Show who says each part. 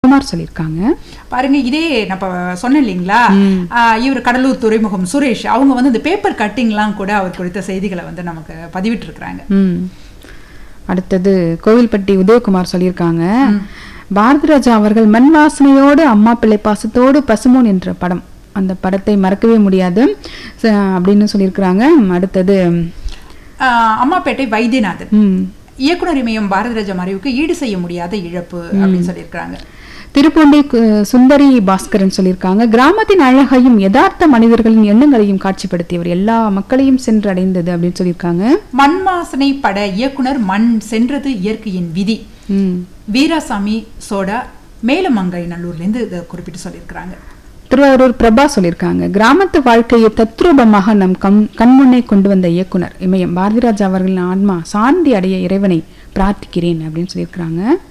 Speaker 1: குமார் சொல்லியிருக்காங்க
Speaker 2: பாருங்க இதே நான் இப்ப சொன்னேன் இல்லைங்களா ஆஹ் இவர் கடலூர் துறைமுகம் சுரேஷ் அவங்க வந்து இந்த பேப்பர் கட்டிங்லாம் கூட அவர் குறித்த செய்திகளை வந்து நமக்கு பதிவிட்டு இருக்கிறாங்க
Speaker 1: ம் அடுத்தது கோவில்பட்டி உதயகுமார் சொல்லியிருக்காங்க பாரதி ராஜா அவர்கள் மண் வாசனையோடு அம்மா பிள்ளை பாசத்தோடு பசுமோன் என்ற படம் அந்த படத்தை மறக்கவே முடியாது ச- அப்படின்னு சொல்லியிருக்கிறாங்க அடுத்தது
Speaker 2: அம்மாப்பேட்டை வைத்தியநாதன்
Speaker 1: ம்
Speaker 2: இயக்குனர் இமயம் பாரதிராஜா மறைவுக்கு ஈடு செய்ய முடியாத இழப்பு அப்படின்னு சொல்லியிருக்கிறாங்க
Speaker 1: திருப்பூண்டி கு- சுந்தரி பாஸ்கரன் சொல்லியிருக்காங்க கிராமத்தின் அழகையும் யதார்த்த மனிதர்களின் எண்ணங்களையும் காட்சிப்படுத்தியவர் எல்லா மக்களையும் சென்றடைந்தது அப்படின்னு சொல்லியிருக்காங்க
Speaker 2: மண் வாசனை பட இயக்குனர் மண் சென்றது இயற்கையின் விதி
Speaker 1: ம்
Speaker 2: வீராசாமி சோடா மேலமங்கை நல்லூர்லேருந்து இதை குறிப்பிட்டு சொல்லியிருக்கிறாங்க
Speaker 1: திருவாரூர் பிரபா சொல்லியிருக்காங்க கிராமத்து வாழ்க்கையை தத்ரூபமாக நம் கண் கண்முன்னே கொண்டு வந்த இயக்குனர் இமயம் பாரதிராஜா அவர்களின் ஆன்மா சாந்தி அடைய இறைவனை பிரார்த்திக்கிறேன் அப்படின்னு சொல்லியிருக்கிறாங்க